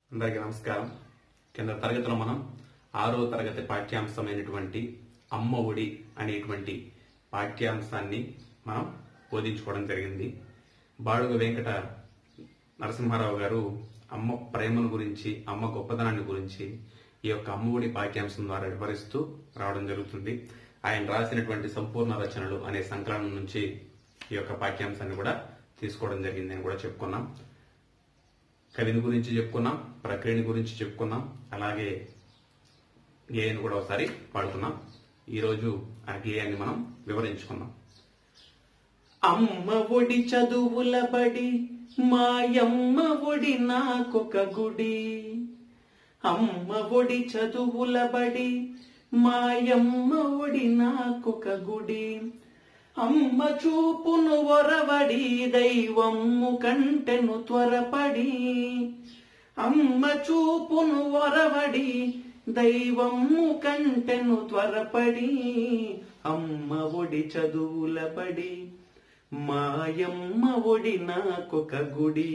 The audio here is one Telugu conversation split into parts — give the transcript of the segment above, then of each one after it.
అందరికీ నమస్కారం కింద తరగతిలో మనం ఆరో తరగతి పాఠ్యాంశమైనటువంటి అమ్మ ఒడి అనేటువంటి పాఠ్యాంశాన్ని మనం బోధించుకోవడం జరిగింది బాడుగ వెంకట నరసింహారావు గారు అమ్మ ప్రేమను గురించి అమ్మ గొప్పదనాన్ని గురించి ఈ యొక్క అమ్మ ఒడి పాఠ్యాంశం ద్వారా వివరిస్తూ రావడం జరుగుతుంది ఆయన రాసినటువంటి సంపూర్ణ రచనలు అనే సంకలనం నుంచి ఈ యొక్క పాఠ్యాంశాన్ని కూడా తీసుకోవడం జరిగింది అని కూడా చెప్పుకున్నాం కవిని గురించి చెప్పుకున్నాం ప్రక్రియని గురించి చెప్పుకున్నాం అలాగే గేయాన్ని కూడా ఒకసారి పాడుకున్నాం ఈరోజు ఆ గేయాన్ని మనం వివరించుకున్నాం అమ్మ ఒడి చదువుల బడి మాయమ్మ ఒడి నాకొక గుడి అమ్మ ఒడి చదువుల బడి మాయమ్మ ఒడి నాకొక గుడి అమ్మ చూపును ఒరవడి దైవమ్ము కంటెను త్వరపడి అమ్మ చూపును ఒరవడి దైవమ్ము కంటెను త్వరపడి అమ్మ ఒడి చదువుల బడి మాయమ్మ ఒడి నాకొక గుడి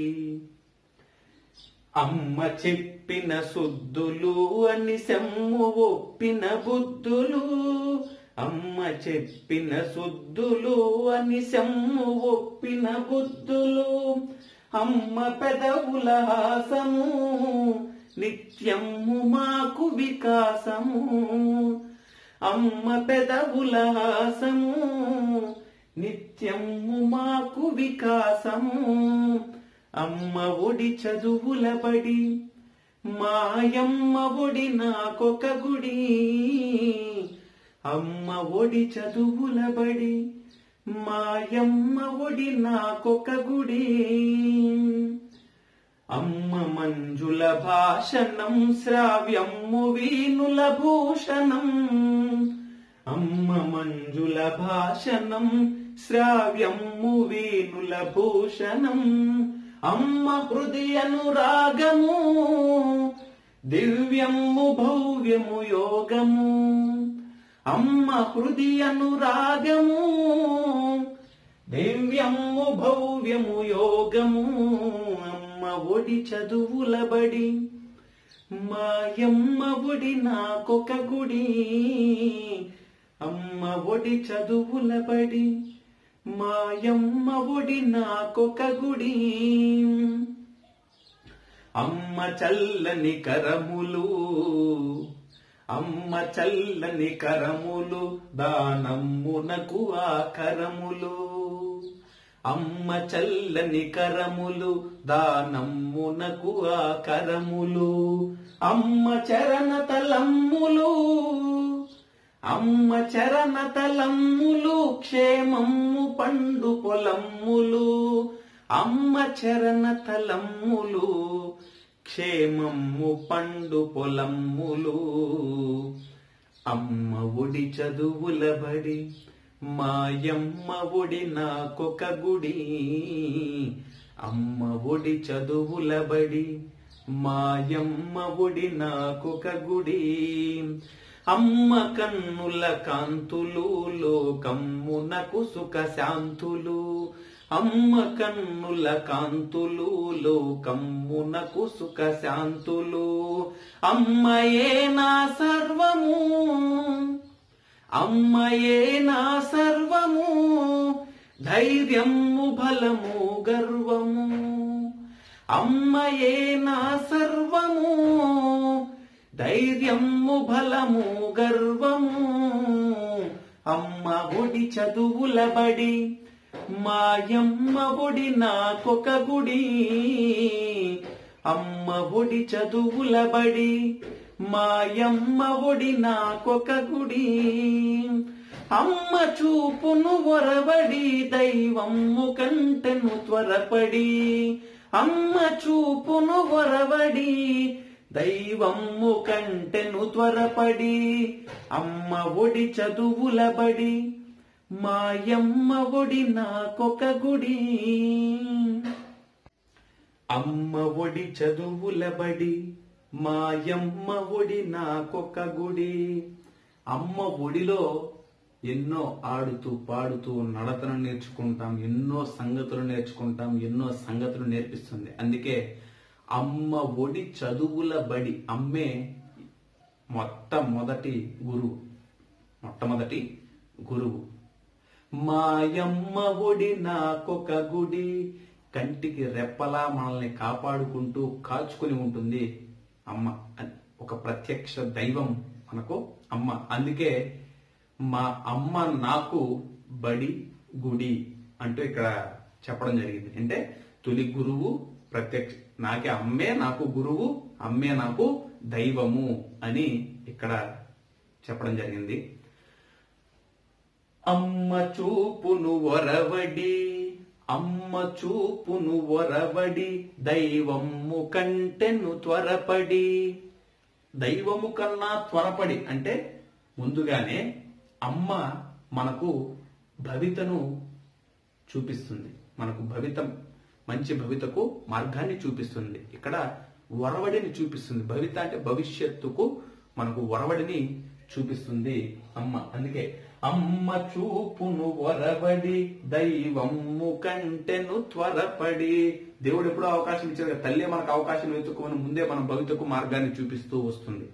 అమ్మ చెప్పిన సుద్దులు అని సెమ్ము ఒప్పిన బుద్ధులు అమ్మ చెప్పిన సుద్దులు అని సెమ్ము ఒప్పిన బుద్ధులు అమ్మ పెదవుల హాసము నిత్యము మాకు వికాసము అమ్మ పెదవుల హాసము నిత్యము మాకు వికాసము అమ్మ ఒడి చదువుల బడి మాయమ్మ ఒడి నాకొక గుడి అమ్మ ఒడి చదువుల బడి మాయమ్మ ఒడి నాకొక గుడి అమ్మ మంజుల భాషణం శ్రావ్యమ్ము వీనుల భూషణం అమ్మ మంజుల భాషణం శ్రావ్యమ్ము వీనుల భూషణం అమ్మ హృదయనురాగము దివ్యము భవ్యము యోగము అమ్మ హృదయనురాగము దివ్యము భవ్యము యోగము అమ్మ ఒడి చదువుల బడి మాయమ్మ ఒడి నాకొక గుడి అమ్మ ఒడి చదువుల బడి మాయమ్మ ఒడి నాకొక గుడి అమ్మ చల్లని కరములు అమ్మ చల్లని కరములు దానమ్మునకు ఆ కరములు అమ్మ చల్లని కరములు దానమ్మునకు ఆ కరములు అమ్మ చరణ తలమ్ములు అమ్మ చరణ తలమ్ములు క్షేమమ్ము పండు పొలమ్ములు అమ్మ చరణ తలమ్ములు క్షేమమ్ము పండు పొలమ్ములు అమ్మ ఒడి చదువుల బడి మాయమ్మ ఒడి నాకొక గుడి అమ్మ ఒడి చదువుల బడి మాయమ్మ ఒడి నాకొక గుడి అమ్మ కన్నుల కాంతులు లోకమ్మునకు సుఖ శాంతులు అమ్మ కన్నుల కాంతులు లోకమ్మునకు సుఖ శాంతులు అమ్మయే నా సర్వము అమ్మయే నా సర్వము ధైర్యము బలము గర్వము అమ్మయే నా సర్వము ధైర్యము బలము గర్వము అమ్మ ఒడి చదువుల బడి మాయమ్మ ఒడి నాకొక గుడి అమ్మ ఒడి చదువుల బడి మాయమ్మ ఒడి నాకొక గుడి అమ్మ చూపును ఒరబడి దైవమ్ము కంటెను త్వరపడి అమ్మ చూపును ఒరబడి దైవమ్ము కంటెను త్వరపడి అమ్మ ఒడి చదువుల బడి మాయమ్మ ఒడి నాకొక గుడి అమ్మ ఒడి చదువుల బడి మాయమ్మ ఒడి నాకొక గుడి అమ్మ ఒడిలో ఎన్నో ఆడుతూ పాడుతూ నడతను నేర్చుకుంటాం ఎన్నో సంగతులు నేర్చుకుంటాం ఎన్నో సంగతులు నేర్పిస్తుంది అందుకే అమ్మ ఒడి చదువుల బడి అమ్మే మొట్టమొదటి గురువు మొట్టమొదటి గురువు మాయమ్మ ఒడి నాకొక గుడి కంటికి రెప్పలా మనల్ని కాపాడుకుంటూ కాచుకుని ఉంటుంది అమ్మ అని ఒక ప్రత్యక్ష దైవం మనకు అమ్మ అందుకే మా అమ్మ నాకు బడి గుడి అంటూ ఇక్కడ చెప్పడం జరిగింది అంటే తొలి గురువు ప్రత్యక్ష నాకే అమ్మే నాకు గురువు అమ్మే నాకు దైవము అని ఇక్కడ చెప్పడం జరిగింది అమ్మ చూపును ఒరవడి అమ్మ చూపును ఒరవడి దైవము కంటెను త్వరపడి దైవము కన్నా త్వరపడి అంటే ముందుగానే అమ్మ మనకు భవితను చూపిస్తుంది మనకు భవితం మంచి భవితకు మార్గాన్ని చూపిస్తుంది ఇక్కడ వరవడిని చూపిస్తుంది భవిత అంటే భవిష్యత్తుకు మనకు వరవడిని చూపిస్తుంది అమ్మ అందుకే అమ్మ చూపును వరవడి దైవము కంటెను త్వరపడి దేవుడు ఎప్పుడో అవకాశం ఇచ్చారు కదా తల్లి మనకు అవకాశం వెతుక్కుని ముందే మన భవితకు మార్గాన్ని చూపిస్తూ వస్తుంది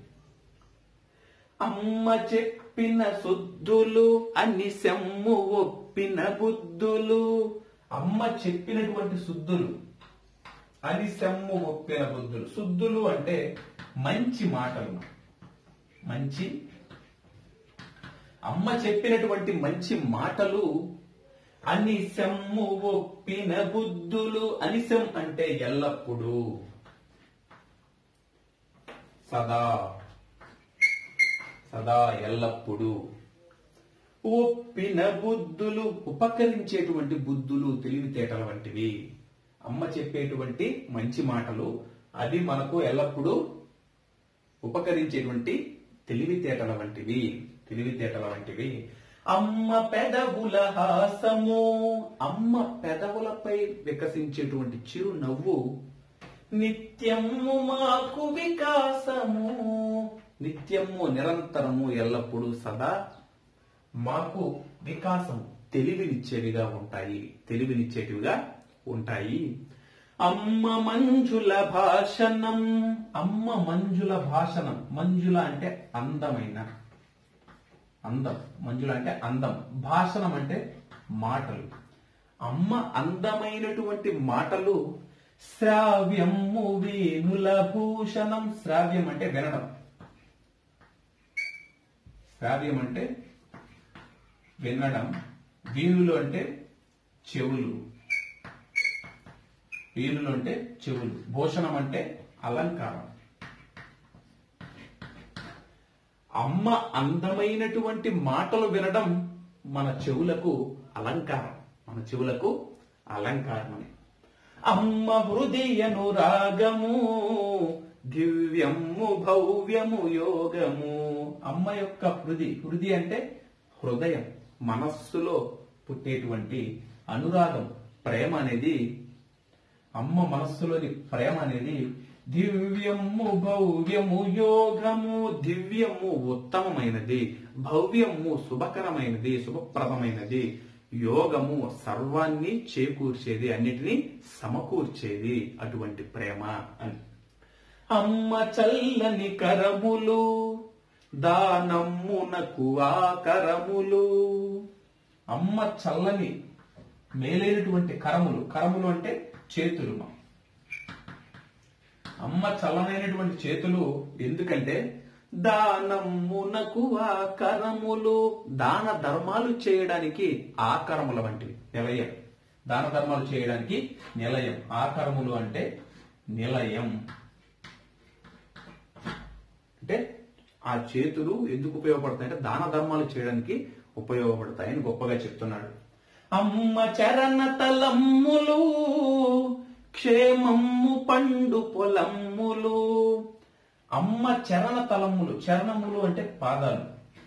అమ్మ చెప్పిన శుద్ధులు అన్ని సెమ్ము ఒప్పిన బుద్ధులు అమ్మ చెప్పినటువంటి శుద్ధులు అని సెమ్ము ఒప్పిన బుద్ధులు శుద్ధులు అంటే మంచి మాటలు మంచి అమ్మ చెప్పినటువంటి మంచి మాటలు అనిశమ్ము ఒప్పిన బుద్ధులు అనిశం అంటే ఎల్లప్పుడూ సదా సదా ఎల్లప్పుడూ ఒప్పిన బుద్ధులు ఉపకరించేటువంటి బుద్ధులు తెలివితేటల వంటివి అమ్మ చెప్పేటువంటి మంచి మాటలు అది మనకు ఎల్లప్పుడూ ఉపకరించేటువంటి తెలివితేటల వంటివి తెలివితేటల వంటివి అమ్మ పెదవుల హాసము అమ్మ పెదవులపై వికసించేటువంటి చిరు నవ్వు నిత్యము మాకు వికాసము నిత్యము నిరంతరము ఎల్లప్పుడూ సదా మాకు వికాసం తెలివినిచ్చేవిగా ఉంటాయి తెలివినిచ్చేటివిగా ఉంటాయి అమ్మ మంజుల భాషణం అమ్మ మంజుల భాషణం మంజుల అంటే అందమైన అందం మంజుల అంటే అందం భాషణం అంటే మాటలు అమ్మ అందమైనటువంటి మాటలు శ్రావ్యము వేణుల భూషణం శ్రావ్యం అంటే వినడం శ్రావ్యం అంటే వినడం వీణులు అంటే చెవులు వీణులు అంటే చెవులు భూషణం అంటే అలంకారం అమ్మ అందమైనటువంటి మాటలు వినడం మన చెవులకు అలంకారం మన చెవులకు అలంకారం అని అమ్మ హృదయను రాగము దివ్యము భవ్యము యోగము అమ్మ యొక్క హృది హృది అంటే హృదయం మనస్సులో పుట్టేటువంటి అనురాగం ప్రేమ అనేది అమ్మ మనస్సులోని ప్రేమ అనేది దివ్యము భవ్యము యోగము దివ్యము ఉత్తమమైనది భవ్యము శుభకరమైనది శుభప్రదమైనది యోగము సర్వాన్ని చేకూర్చేది అన్నిటినీ సమకూర్చేది అటువంటి ప్రేమ అని అమ్మ చల్లని కరములు దానమ్మునకు ఆకరములు అమ్మ చల్లని మేలైనటువంటి కరములు కరములు అంటే చేతులు మా అమ్మ చల్లనైనటువంటి చేతులు ఎందుకంటే దానమ్మునకు ఆకరములు దాన ధర్మాలు చేయడానికి ఆకరముల వంటివి నిలయం దాన ధర్మాలు చేయడానికి నిలయం ఆకరములు అంటే నిలయం అంటే ఆ చేతులు ఎందుకు ఉపయోగపడతాయి అంటే దాన ధర్మాలు చేయడానికి ఉపయోగపడతాయని గొప్పగా చెప్తున్నాడు అమ్మ చరణ తలమ్ములు క్షేమమ్ము పండు పొలమ్ములు అమ్మ చరణ తలమ్ములు చరణములు అంటే పాదాలు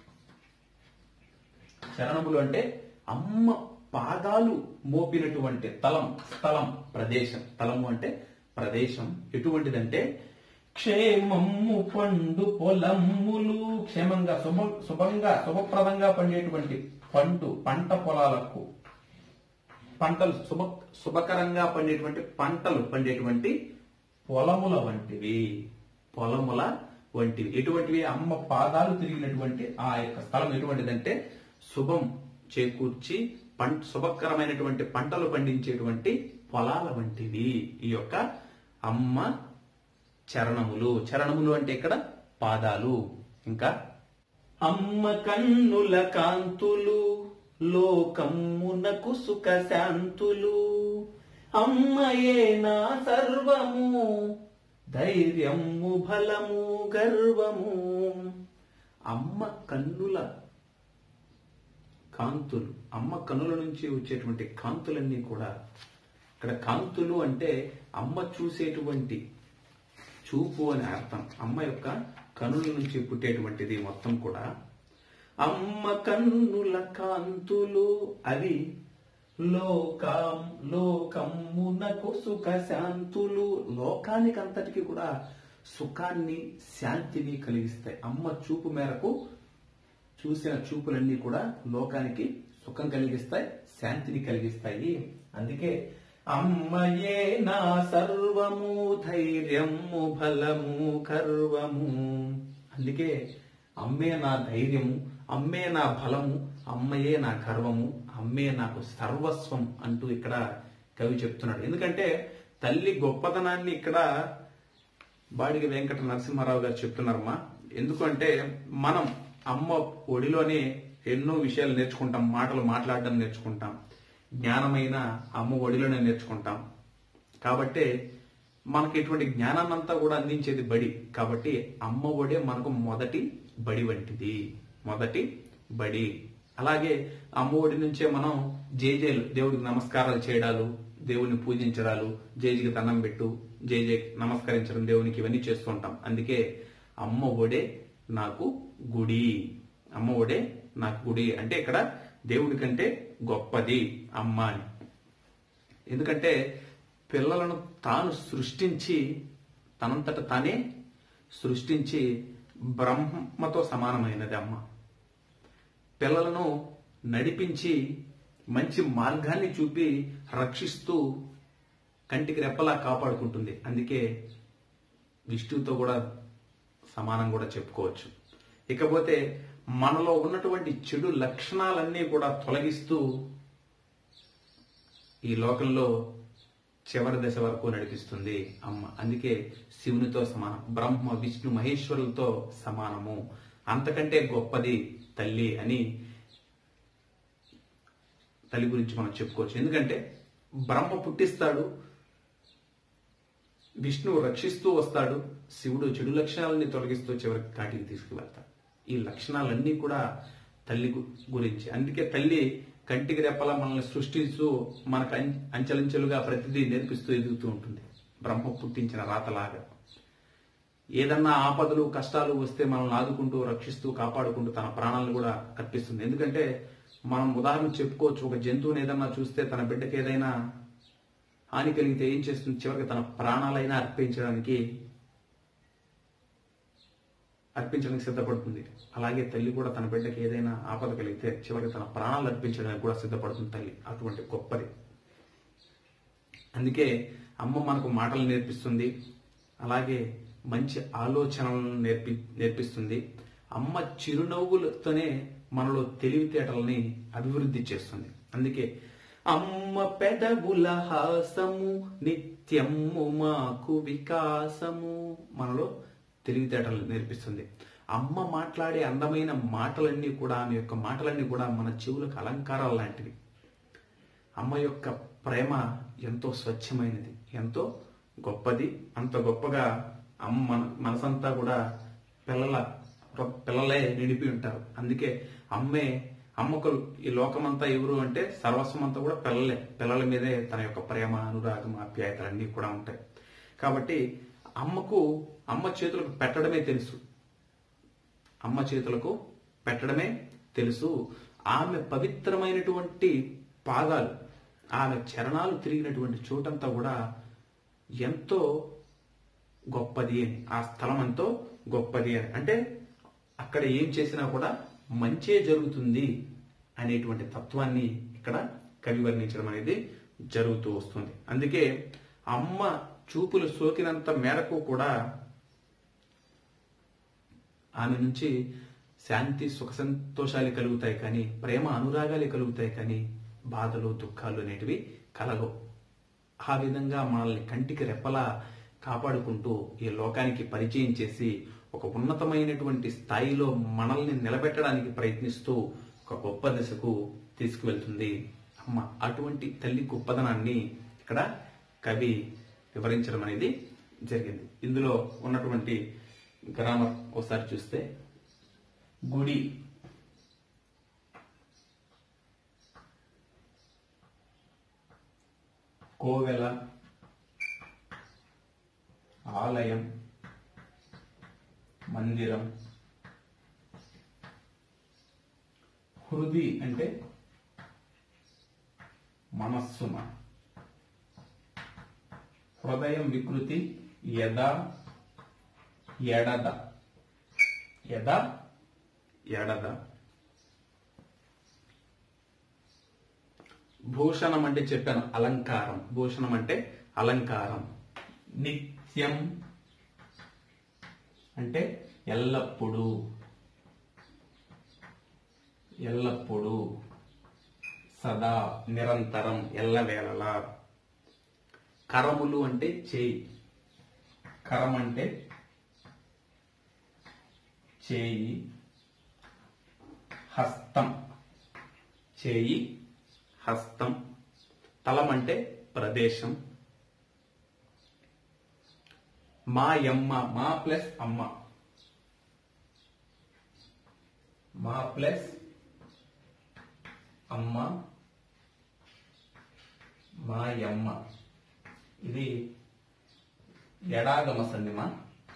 చరణములు అంటే అమ్మ పాదాలు మోపినటువంటి తలం స్థలం ప్రదేశం తలము అంటే ప్రదేశం ఎటువంటిదంటే క్షేమము పండు పొలమ్ములు క్షేమంగా శుభ శుభంగా శుభప్రదంగా పండేటువంటి పండు పంట పొలాలకు పంటలు శుభ శుభకరంగా పండేటువంటి పంటలు పండేటువంటి పొలముల వంటివి పొలముల వంటివి ఎటువంటివి అమ్మ పాదాలు తిరిగినటువంటి ఆ యొక్క స్థలం ఎటువంటిదంటే శుభం చేకూర్చి పం శుభకరమైనటువంటి పంటలు పండించేటువంటి పొలాల వంటివి ఈ యొక్క అమ్మ చరణములు చరణములు అంటే ఇక్కడ పాదాలు ఇంకా అమ్మ కన్నుల కాంతులు లోకమ్మునకు సుఖ శాంతులు అమ్మయే నా సర్వము ధైర్యము బలము గర్వము అమ్మ కన్నుల కాంతులు అమ్మ కన్నుల నుంచి వచ్చేటువంటి కాంతులన్నీ కూడా ఇక్కడ కాంతులు అంటే అమ్మ చూసేటువంటి చూపు అని అర్థం అమ్మ యొక్క కనుల నుంచి పుట్టేటువంటిది మొత్తం కూడా అమ్మ కన్నుల కాంతులు అవి లోకం లోకమునకు సుఖ శాంతులు లోకానికి అంతటికి కూడా సుఖాన్ని శాంతిని కలిగిస్తాయి అమ్మ చూపు మేరకు చూసిన చూపులన్నీ కూడా లోకానికి సుఖం కలిగిస్తాయి శాంతిని కలిగిస్తాయి అందుకే అమ్మయే నా సర్వము ధైర్యము బలము గర్వము అందుకే అమ్మే నా ధైర్యము అమ్మే నా బలము అమ్మయే నా గర్వము అమ్మే నాకు సర్వస్వం అంటూ ఇక్కడ కవి చెప్తున్నాడు ఎందుకంటే తల్లి గొప్పతనాన్ని ఇక్కడ బాడిగ వెంకట నరసింహారావు గారు చెప్తున్నారమ్మా ఎందుకంటే మనం అమ్మ ఒడిలోనే ఎన్నో విషయాలు నేర్చుకుంటాం మాటలు మాట్లాడడం నేర్చుకుంటాం జ్ఞానమైన అమ్మ ఒడిలోనే నేర్చుకుంటాం కాబట్టి మనకి ఇటువంటి జ్ఞానాన్నంతా కూడా అందించేది బడి కాబట్టి అమ్మ ఒడే మనకు మొదటి బడి వంటిది మొదటి బడి అలాగే అమ్మ ఒడి నుంచే మనం జేజేలు దేవుడికి నమస్కారాలు చేయడాలు దేవుని పూజించడాలు జేజీకి దండం పెట్టు జై జై నమస్కరించడం దేవునికి ఇవన్నీ చేస్తూ ఉంటాం అందుకే అమ్మ ఒడే నాకు గుడి అమ్మ ఒడే నాకు గుడి అంటే ఇక్కడ దేవుడి కంటే గొప్పది అమ్మ అని ఎందుకంటే పిల్లలను తాను సృష్టించి తనంతట తానే సృష్టించి బ్రహ్మతో సమానమైనది అమ్మ పిల్లలను నడిపించి మంచి మార్గాన్ని చూపి రక్షిస్తూ కంటికి రెప్పలా కాపాడుకుంటుంది అందుకే విష్ణుతో కూడా సమానం కూడా చెప్పుకోవచ్చు ఇకపోతే మనలో ఉన్నటువంటి చెడు లక్షణాలన్నీ కూడా తొలగిస్తూ ఈ లోకంలో చివరి దశ వరకు నడిపిస్తుంది అమ్మ అందుకే శివునితో సమానం బ్రహ్మ విష్ణు మహేశ్వరులతో సమానము అంతకంటే గొప్పది తల్లి అని తల్లి గురించి మనం చెప్పుకోవచ్చు ఎందుకంటే బ్రహ్మ పుట్టిస్తాడు విష్ణువు రక్షిస్తూ వస్తాడు శివుడు చెడు లక్షణాలని తొలగిస్తూ చివరికి కాటికి తీసుకువెళ్తాడు ఈ లక్షణాలన్నీ కూడా తల్లి గు- గురించి అందుకే తల్లి కంటికి రెప్పలా మనల్ని సృష్టిస్తూ మనకు అం- అంచెలంచెలుగా ప్రతిదీ నేర్పిస్తూ ఎదుగుతూ ఉంటుంది బ్రహ్మ పుట్టించిన రాతలాగా ఏదన్నా ఆపదలు కష్టాలు వస్తే మనల్ని ఆదుకుంటూ రక్షిస్తూ కాపాడుకుంటూ తన ప్రాణాలను కూడా అర్పిస్తుంది ఎందుకంటే మనం ఉదాహరణ చెప్పుకోవచ్చు ఒక జంతువుని ఏదన్నా చూస్తే తన బిడ్డకి ఏదైనా హాని కలిగితే ఏం చేస్తుంది చివరికి తన ప్రాణాలైనా అర్పించడానికి అర్పించడానికి సిద్ధపడుతుంది అలాగే తల్లి కూడా తన బిడ్డకి ఏదైనా ఆపద కలిగితే చివరికి తన ప్రాణాలు అర్పించడానికి కూడా సిద్ధపడుతుంది తల్లి అటువంటి గొప్పది అందుకే అమ్మ మనకు మాటలు నేర్పిస్తుంది అలాగే మంచి ఆలోచనలను నేర్పి నేర్పిస్తుంది అమ్మ చిరునవ్వులతోనే మనలో తెలివితేటలని అభివృద్ధి చేస్తుంది అందుకే అమ్మ పెదవుల హాసము నిత్యము మాకు వికాసము మనలో తెలివితేటలు నేర్పిస్తుంది అమ్మ మాట్లాడే అందమైన మాటలన్నీ కూడా ఆమె యొక్క మాటలన్నీ కూడా మన చెవులకు అలంకారాలు లాంటివి అమ్మ యొక్క ప్రేమ ఎంతో స్వచ్ఛమైనది ఎంతో గొప్పది అంత గొప్పగా అమ్మ మన మనసంతా కూడా పిల్లల పిల్లలే నిండిపి ఉంటారు అందుకే అమ్మే అమ్మకు ఈ లోకమంతా ఎవరు అంటే సర్వస్వం అంతా కూడా పిల్లలే పిల్లల మీదే తన యొక్క ప్రేమ అనురాగం ఆప్యాయతలు అన్నీ కూడా ఉంటాయి కాబట్టి అమ్మకు అమ్మ చేతులకు పెట్టడమే తెలుసు అమ్మ చేతులకు పెట్టడమే తెలుసు ఆమె పవిత్రమైనటువంటి పాదాలు ఆమె చరణాలు తిరిగినటువంటి చోటంతా కూడా ఎంతో గొప్పది అని ఆ స్థలం ఎంతో గొప్పది అని అంటే అక్కడ ఏం చేసినా కూడా మంచే జరుగుతుంది అనేటువంటి తత్వాన్ని ఇక్కడ కవి వర్ణించడం అనేది జరుగుతూ వస్తుంది అందుకే అమ్మ చూపులు సోకినంత మేరకు కూడా ఆమె నుంచి శాంతి సుఖ సంతోషాలు కలుగుతాయి కానీ ప్రేమ అనురాగాలు కలుగుతాయి కానీ బాధలు దుఃఖాలు అనేటివి కలగవు ఆ విధంగా మనల్ని కంటికి రెప్పలా కాపాడుకుంటూ ఈ లోకానికి పరిచయం చేసి ఒక ఉన్నతమైనటువంటి స్థాయిలో మనల్ని నిలబెట్టడానికి ప్రయత్నిస్తూ ఒక గొప్ప దశకు తీసుకువెళ్తుంది అమ్మ అటువంటి తల్లి గొప్పదనాన్ని ఇక్కడ కవి వివరించడం అనేది జరిగింది ఇందులో ఉన్నటువంటి గ్రామర్ ఒకసారి చూస్తే గుడి కోవెల ఆలయం మందిరం హృది అంటే మనస్సుమ హృదయం వికృతి యద ఎడద యద ఎడద భూషణం అంటే చెప్పాను అలంకారం భూషణం అంటే అలంకారం నిత్యం అంటే ఎల్లప్పుడూ ఎల్లప్పుడూ సదా నిరంతరం ఎల్లవేళలా కరములు అంటే చేయి కరం అంటే చేయి హస్తం చేయి హస్తం తలం అంటే ప్రదేశం మా యమ్మ మా ప్లస్ అమ్మ మా ప్లస్ అమ్మ మా యమ్మ ఇది ఎడాగమ సంధిమా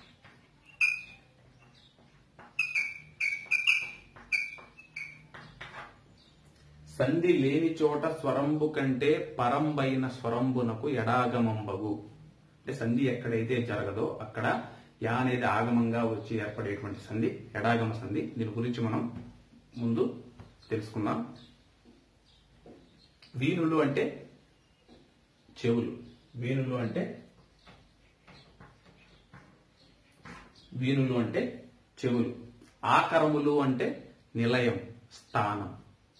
సంధి లేని చోట స్వరంబు కంటే పరంబైన స్వరంబునకు ఎడాగమంబగు అంటే సంధి ఎక్కడైతే జరగదో అక్కడ యా అనేది ఆగమంగా వచ్చి ఏర్పడేటువంటి సంధి ఎడాగమ సంధి దీని గురించి మనం ముందు తెలుసుకుందాం వీణులు అంటే చెవులు వీణులు అంటే వీణులు అంటే చెవులు ఆకరములు అంటే నిలయం స్థానం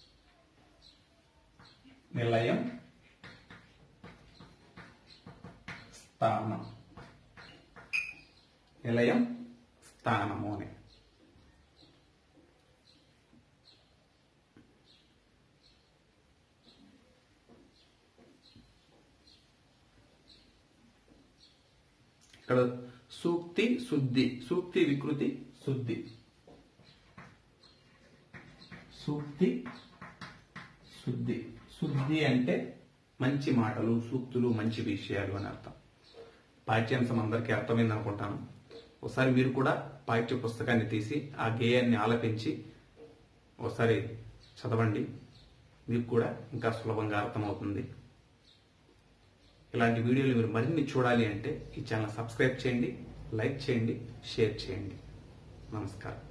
నిలయం స్థానం నిలయం స్థానము అని ఇక్కడ సూక్తి శుద్ధి సూక్తి వికృతి శుద్ధి సూక్తి శుద్ధి శుద్ధి అంటే మంచి మాటలు సూక్తులు మంచి విషయాలు అని అర్థం పాఠ్యాంశం అందరికీ అర్థమైంది అనుకుంటాను ఒకసారి మీరు కూడా పాఠ్య పుస్తకాన్ని తీసి ఆ గేయాన్ని ఆలపించి ఒకసారి చదవండి మీకు కూడా ఇంకా సులభంగా అర్థమవుతుంది ఇలాంటి వీడియోలు మీరు మరిన్ని చూడాలి అంటే ఈ ఛానల్ సబ్స్క్రైబ్ చేయండి లైక్ చేయండి షేర్ చేయండి నమస్కారం